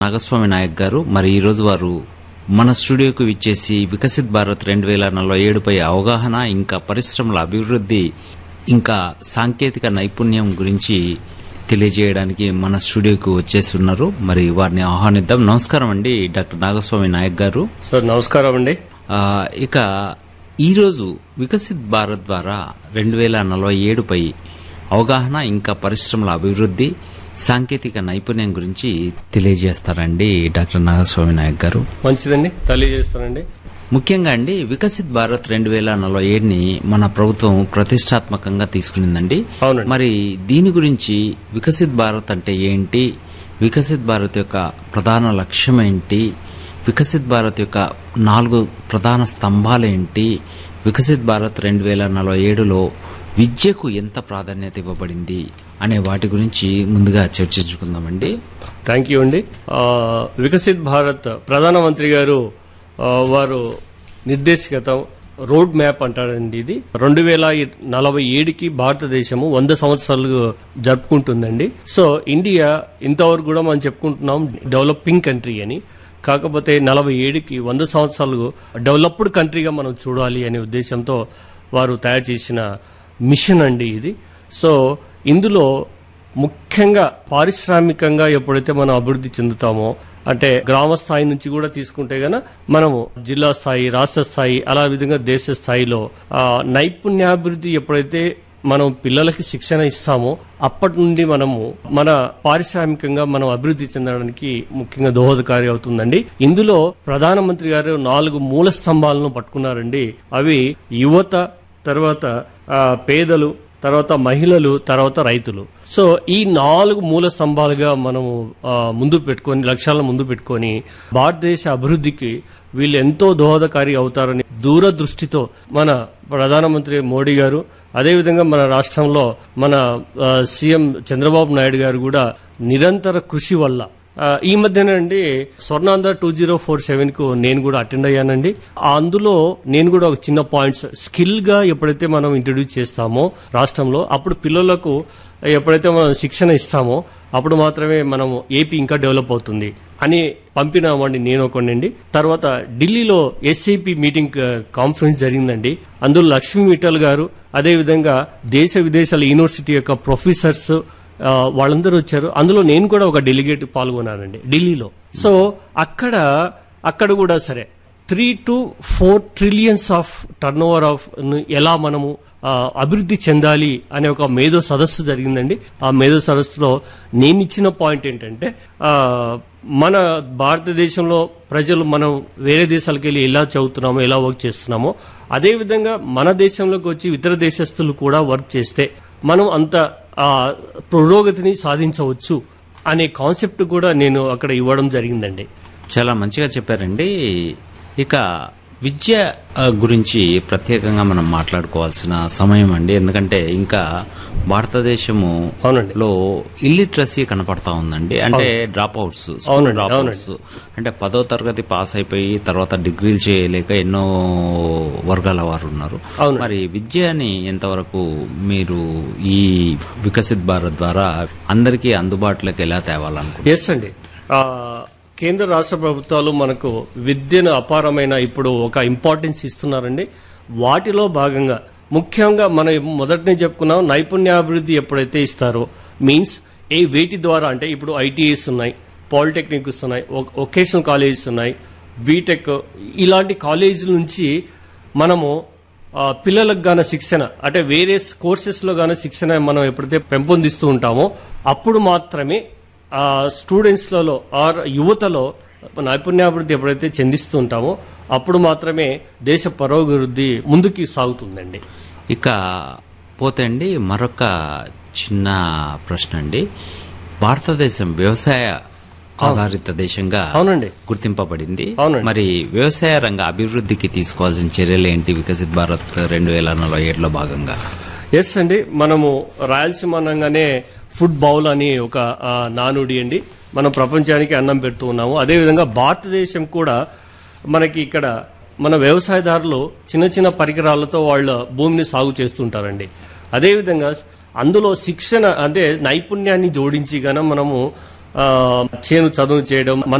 నాగస్వామి నాయక్ గారు మరి ఈరోజు వారు మన స్టూడియోకు విచ్చేసి వికసిత్ భారత్ రెండు వేల నలభై ఏడుపై అవగాహన ఇంకా పరిశ్రమల అభివృద్ధి ఇంకా సాంకేతిక నైపుణ్యం గురించి తెలియజేయడానికి మన స్టూడియోకు వచ్చేసి ఉన్నారు మరి వారిని ఆహ్వానిద్దాం నమస్కారం అండి డాక్టర్ నాగస్వామి నాయక్ గారు సార్ నమస్కారం అండి ఆ, ఇక ఈరోజు వికసిత్ భారత్ ద్వారా రెండు వేల నలభై ఏడుపై అవగాహన ఇంకా పరిశ్రమల అభివృద్ధి సాంకేతిక నైపుణ్యం గురించి తెలియజేస్తారండి డాక్టర్ నాగస్వామి నాయక్ గారు మంచిదండి తెలియజేస్తానండి ముఖ్యంగా అండి వికసిత్ భారత్ రెండు వేల నలభై ఏడుని మన ప్రభుత్వం ప్రతిష్టాత్మకంగా తీసుకునిందండి అవునండి. మరి దీని గురించి వికసిత్ భారత్ అంటే ఏంటి వికసిత్ భారత్ యొక్క ప్రధాన లక్ష్యం ఏంటి వికసిత్ భారత్ యొక్క నాలుగు ప్రధాన స్తంభాలేంటి వికసిత్ భారత్ రెండు వేల నలభై ఏడులో విద్యకు ఎంత ప్రాధాన్యత ఇవ్వబడింది అనే వాటి గురించి ముందుగా చర్చించుకుందామండి థ్యాంక్ యూ అండి ఆ, వికసిత్ భారత్ ప్రధానమంత్రి గారు ఆ, వారు నిర్దేశిగతం రోడ్ మ్యాప్ అంటారండి ఇది రెండు వేల నలభై ఏడుకి భారతదేశము వంద సంవత్సరాలు జరుపుకుంటుందండి సో ఇండియా ఇంతవరకు కూడా మనం చెప్పుకుంటున్నాం డెవలపింగ్ కంట్రీ అని కాకపోతే నలభై ఏడుకి వంద సంవత్సరాలు డెవలప్డ్ కంట్రీగా మనం చూడాలి అనే ఉద్దేశంతో వారు తయారు చేసిన మిషన్ అండి ఇది సో ఇందులో ముఖ్యంగా పారిశ్రామికంగా ఎప్పుడైతే మనం అభివృద్ధి చెందుతామో అంటే గ్రామ స్థాయి నుంచి కూడా తీసుకుంటే గన మనము జిల్లా స్థాయి రాష్ట్ర స్థాయి అలా విధంగా దేశ స్థాయిలో ఆ, నైపుణ్యాభివృద్ధి ఎప్పుడైతే మనం పిల్లలకి శిక్షణ ఇస్తామో అప్పటి నుండి మనము మన పారిశ్రామికంగా మనం అభివృద్ధి చెందడానికి ముఖ్యంగా దోహదకారి అవుతుందండి ఇందులో ప్రధానమంత్రి గారు నాలుగు మూల స్తంభాలను పట్టుకున్నారండి అవి యువత తర్వాత ఆ, పేదలు తర్వాత మహిళలు తర్వాత రైతులు సో ఈ నాలుగు మూల స్తంభాలుగా మనము ఆ, ముందు పెట్టుకొని లక్ష్యాలను ముందు పెట్టుకొని భారతదేశ అభివృద్ధికి వీళ్ళు ఎంతో దోహదకారి అవుతారని దూరదృష్టితో మన ప్రధానమంత్రి మోడీ గారు అదేవిధంగా మన రాష్ట్రంలో మన ఆ, సీఎం చంద్రబాబు నాయుడు గారు కూడా నిరంతర కృషి వల్ల ఆ, ఈ మధ్యనండి Swarnandhra two zero four seven కు నేను కూడా అటెండ్ అయ్యానండి ఆ అందులో నేను కూడా ఒక చిన్న పాయింట్స్ స్కిల్ గా ఎప్పుడైతే మనం ఇంట్రడ్యూస్ చేస్తామో రాష్ట్రంలో అప్పుడు పిల్లలకు ఎప్పుడైతే మనం శిక్షణ ఇస్తామో అప్పుడు మాత్రమే మనం ఏపీ ఇంకా డెవలప్ అవుతుంది అని పంపినామండి నేను ఒకనండి తర్వాత ఢిల్లీలో ఎస్ఐపి మీటింగ్ ఆ, కాన్ఫరెన్స్ జరిగిందండి అందులో లక్ష్మీ మిట్టల్ గారు అదేవిధంగా దేశ విదేశాల యూనివర్సిటీ యొక్క ప్రొఫెసర్స్ ఆ, వాళ్ళందరూ వచ్చారు అందులో నేను కూడా ఒక డెలిగేట్ పాల్గొన్నానండి ఢిల్లీలో సో అక్కడ అక్కడ కూడా సరే three two four trillions of turnover of ఎలా మనము ఆ, అభివృద్ధి చెందాలి అనే ఒక మేధో సదస్సు జరిగిందండి ఆ మేధో సదస్సులో నేను ఇచ్చిన పాయింట్ ఏంటంటే ఆ, మన భారతదేశంలో ప్రజలు మనం వేరే దేశాలకు వెళ్ళి ఎలా చదువుతున్నామో ఎలా వర్క్ చేస్తున్నామో అదేవిధంగా మన దేశంలోకి వచ్చి ఇతర దేశస్తులు కూడా వర్క్ చేస్తే మనం అంత ఆ, పురోగతిని సాధించవచ్చు అనే కాన్సెప్ట్ కూడా నేను అక్కడ ఇవ్వడం జరిగిందండి చాలా మంచిగా చెప్పారండి ఇక విద్య ఆ, గురించి ప్రత్యేకంగా మనం మాట్లాడుకోవాల్సిన సమయం అండి ఎందుకంటే ఇంకా భారతదేశము అవునండి లో ఇల్లిటరసీ కనపడతా ఉందండి అంటే డ్రాప్ అవుట్స్ అవునండి, డ్రాప్ అవుట్స్ అంటే పదో తరగతి పాస్ అయిపోయి తర్వాత డిగ్రీలు చేయలేక ఎన్నో వర్గాల వారు ఉన్నారు అవును. మరి విద్యని ఎంతవరకు మీరు ఈ వికసిత్ భారత్ ద్వారా అందరికీ అందుబాటులోకి ఎలా తేవాలనుకుంటున్నారు ఎస్ అండి ఆ, కేంద్ర రాష్ట్ర ప్రభుత్వాలు మనకు విద్యను అపారమైన ఇప్పుడు ఒక ఇంపార్టెన్స్ ఇస్తున్నారండి వాటిలో భాగంగా ముఖ్యంగా మనం మొదటనే చెప్పుకున్నాం నైపుణ్యాభివృద్ధి ఎప్పుడైతే ఇస్తారో మీన్స్ ఏ వేటి ద్వారా అంటే ఇప్పుడు ఐటీఎస్ ఉన్నాయి పాలిటెక్నిక్స్ ఉన్నాయి వొకేషనల్ కాలేజెస్ ఉన్నాయి బీటెక్ ఇలాంటి కాలేజీల నుంచి మనము ఆ, పిల్లలకు గాన శిక్షణ అంటే వేరే కోర్సెస్లో గాన శిక్షణ మనం ఎప్పుడైతే పెంపొందిస్తూ ఉంటామో అప్పుడు మాత్రమే ఆ స్టూడెంట్స్లలో ఆర్ యువతలో నైపుణ్యాభివృద్ధి ఎప్పుడైతే చెందిస్తూ ఉంటామో అప్పుడు మాత్రమే దేశ పరోభివృద్ధి ముందుకి సాగుతుందండి ఇక పోతే అండి మరొక చిన్న ప్రశ్న అండి భారతదేశం వ్యవసాయ ఆధారిత దేశంగా అవునండి గుర్తింపబడింది అవునండి. మరి వ్యవసాయ రంగ అభివృద్ధికి తీసుకోవాల్సిన చర్యలు ఏంటి వికసిత్ భారత్ రెండు వేల నలభై ఏడులో భాగంగా ఎస్ అండి మనము రాయలసీమ అనగానే ఫుడ్ బౌల్ అని ఒక ఆ, నానుడి అండి మనం ప్రపంచానికి అన్నం పెడుతూ ఉన్నాము అదేవిధంగా భారతదేశం కూడా మనకి ఇక్కడ మన వ్యవసాయదారులు చిన్న చిన్న పరికరాలతో వాళ్ళ భూమిని సాగు చేస్తుంటారండి అదేవిధంగా అందులో శిక్షణ అంటే నైపుణ్యాన్ని జోడించి గన మనము ఆ, చేను చదువు చేయడం మన